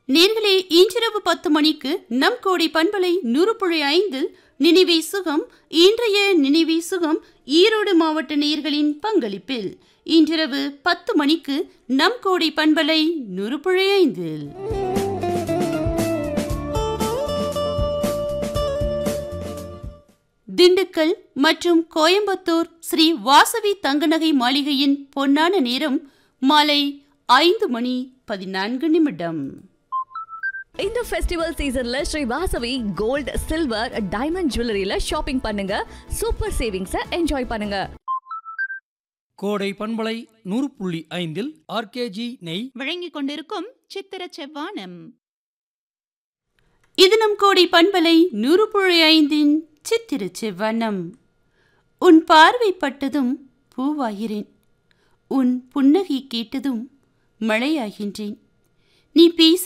நேர்களே இன்றிரவு பத்து மணிக்கு நம் கோடி பண்பலை நூறுப்புழை ஐந்தில் நினைவே சுகம் இன்றைய நினைவே சுகம் ஈரோடு மாவட்ட நேயர்களின் பங்களிப்பில் இன்றிரவு பத்து மணிக்கு நம் கோடி பண்பலை நூறுப்புழை ஐந்தில் திண்டுக்கல் மற்றும் கோயம்புத்தூர் ஸ்ரீ வாசவி தங்கநகை மாளிகையின் பொன்னான நேரம் மாலை ஐந்து மணி பதினான்கு நிமிடம் இந்த ஃபெஸ்டிவல் சீசன்ல Sri Vasavi gold silver diamond ஜுவல்லரியில ஷாப்பிங் பண்ணுங்க சூப்பர் சேவிங்ஸ என்ஜாய் பண்ணுங்க கோடை பண்பலை நூறு புள்ளி ஐந்தில் ஆர்கேஜி நெய் வழங்கிக் கொண்டிருக்கும் சித்திர செவ்வானம் இது நம் கோடி பண்பலை நூறு புள்ளி ஐந்தின் சித்திர செவ்வனம் உன் பார்வை பட்டதும் பூவாகிறேன் உன் புன்னகை கேட்டதும் மழையாகின்றேன் நீ பேச